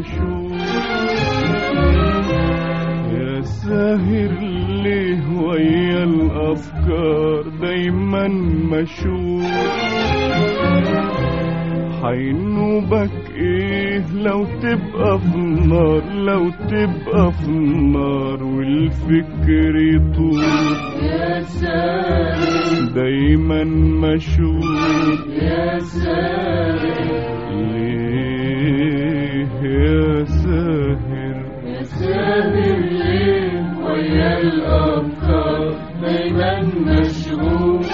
مشغول يا ساهر ليه ويا الأفكار دايما مشغول حينوبك ايه لو تبقى في النار لو تبقى في النار والفكر يطول يا ساهر دايما مشغول يا ساهر ليه يا ساهر يا ساهر ليه ويا الأفكار دايما مشغول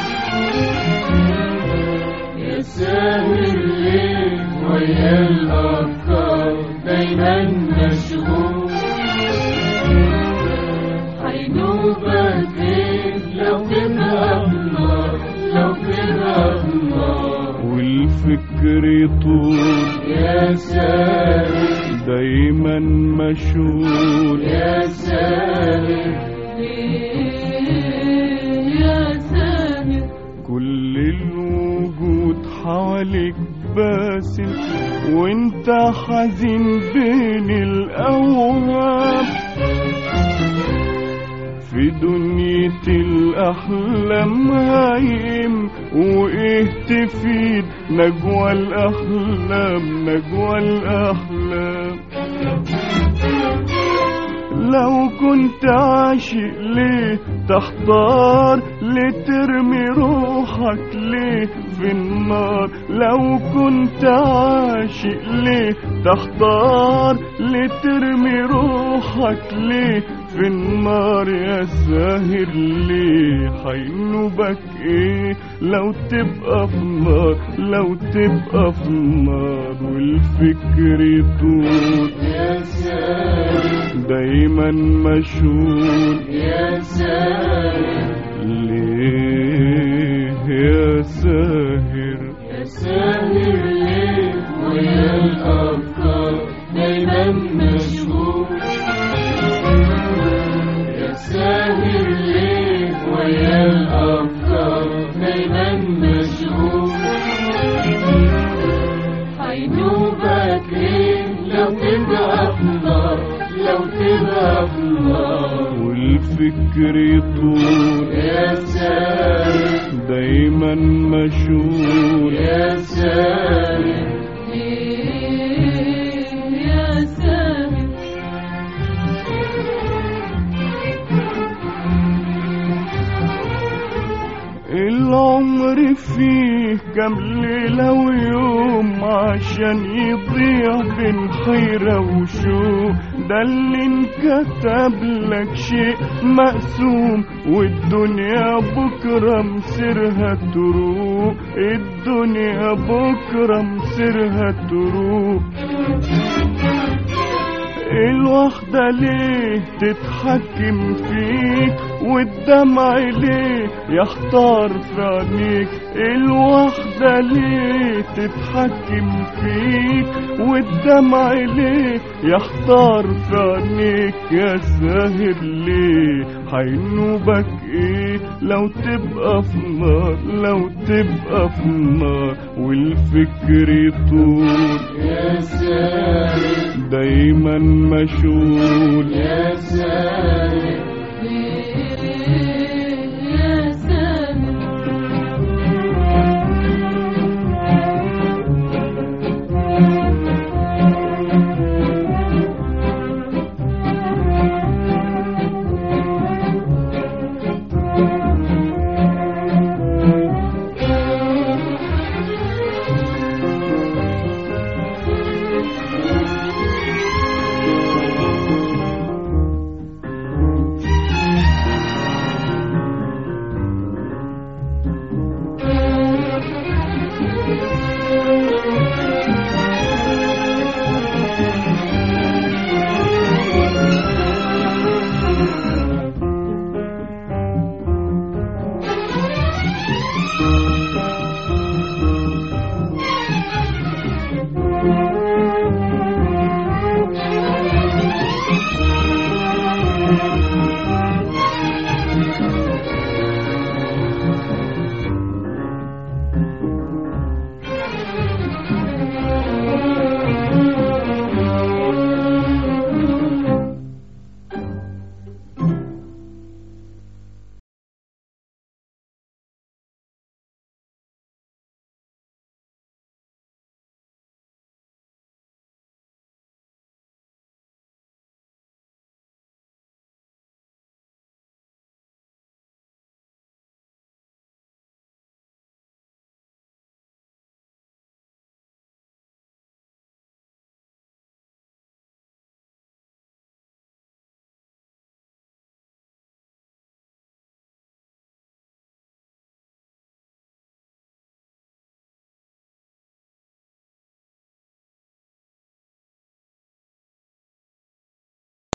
يا ساهر ليه ويا الأفكار دايما مشغول حينوبك ايه لو تبقى في النار لو تبقى في النار والفكر يطول يا ساهر دايما مشغول يا ساهر يا ساهر كل الوجود حواليك باسل وانت حزين بين الاوهام في دنيا الأحلام هايم وإيه تفيد نجوى الأحلام نجوى الأحلام لو كنت عاشق ليه تحتار ليه ترمي روحك ليه في النار لو كنت عاشق ليه تحتار ليه ترمي روحك ليه في النار يا ساهر ليه حينوبك ايه لو تبقى في النار لو تبقى في النار والفكر يطول يا ساهر دايما مشغول يا ساهر ليه يا ساهر يا ساهر ليه ويا الأفكار دايما مشغول يا ساهر ليه ويا الأفكار دايما مشغول حينوبك ايه لو تبقى في النار لو تبقى في النار والفكر يطول يا ساهر دايما مشغول يا ساهر يا ساهر العمر فيه كم ليلة ويوم عشان يضيع بين حيرة وشوق ده اللي انكتب لك شيء مقسوم والدنيا بكرة مصيرها تروق الدنيا بكرة مصيرها تروق الوحدة ليه تتحكم فيك والدمع ليه يحتار في عينيك الوحدة ليه تتحكم فيك والدمع ليه يحتار في عينيك يا ساهر ليه حينوبك ايه لو تبقى في النار لو تبقى في النار والفكر يطول يا ساهر دايما مشغول يا ساهر